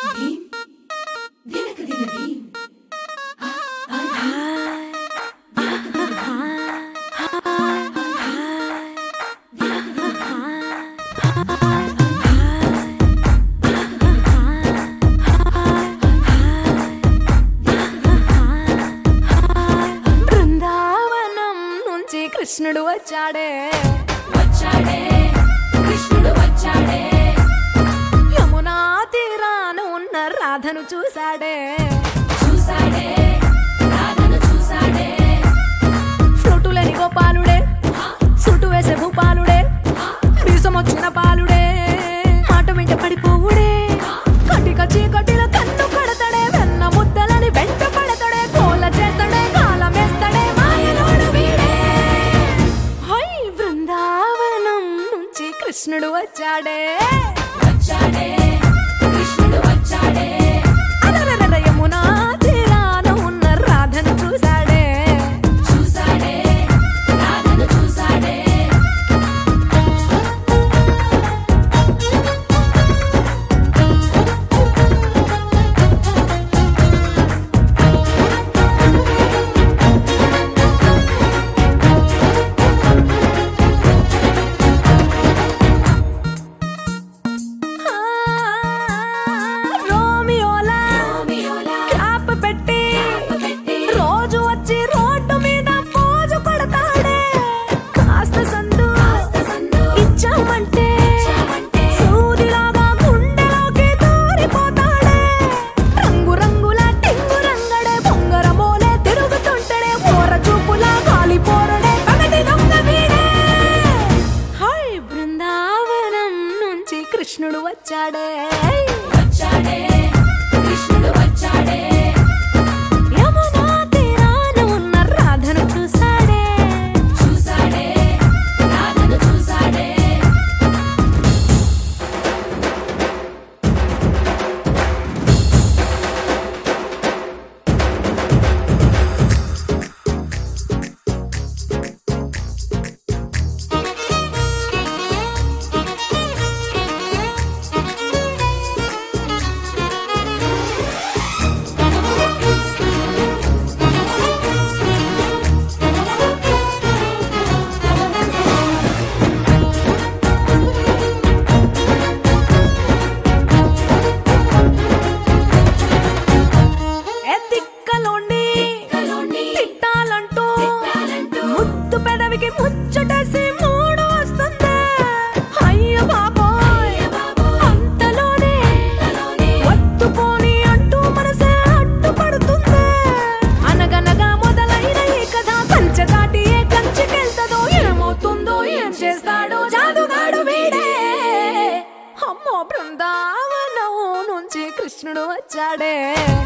theme దినక దిన theme Brindavanam నుంచి కృష్ణుడు వచ్చాడే వచ్చాడే కృష్ణుడు వచ్చాడే యమునా తీరాన ఉన్న రాధను చూశాడే చూసాడే రాధను చూసాడే ఫ్లూటులేని గోపాలుడే సుటు వేసే భూపాలుడే మీసం వచ్చిన పాలుడే మాట వెంట పడిపోవుడే కటిక చీకటిలో కన్ను కడతాడే వెన్న ముద్దలని వెంట పడతాడే కోల చేస్తాడే కాలం వేస్తాడే మాయలోడు వీడే హై బృందావనం నుంచి కృష్ణుడు వచ్చాడే వచ్చాడే కృష్ణుడు వచ్చాడే అలరలర యమునా తీరాన ఉన్న రాధను చూశాడే చూసాడే రాధను చూసాడే ఆ, రోమియోలా రోమియోలా క్యాప్ పెట్టి పెట్టి రోజు వచ్చి రోడ్డు మీద పోజు కొడతాడే కాస్త సందు సందు ఇచ్చామంటే ఇచ్చామంటే సూదిలాగా గుండెలోకి దూరిపోతాడే రంగు రంగుల టింగు రంగడే బొంగరమోలే తిరుగుతుంటడే ఓర చూపులా కాలిపోరడే పగటి దొంగ వీడే హై బృందావనం నుంచి కృష్ణుడు వచ్చాడే వచ్చాడే కృష్ణుడు వచ్చాడే యమునా తీరాన ఉన్న రాధను చూశాడే చూసాడే రాధను చూసాడే ఏ తిక్కలోండి కలోని తిట్టాలంటూ తిట్టాలంటూ ముద్దు పెదవికి ముచ్చటేసి మూడు వస్తుంది అయ్యో బాబోయ్ అంతలోనే కలోని ఒత్తుకోని అంటూ మనసే అడ్డుపడుతుంది అనగనగా మొదలైన ఈ కథ కంచె దాటి ఏ కంచెకెళ్తదో ఏమవుతుందో ఏం చేస్తాడో జాదుగాడు వీడే అమ్మో బృందావనం నుంచి కృష్ణుడు వచ్చాడే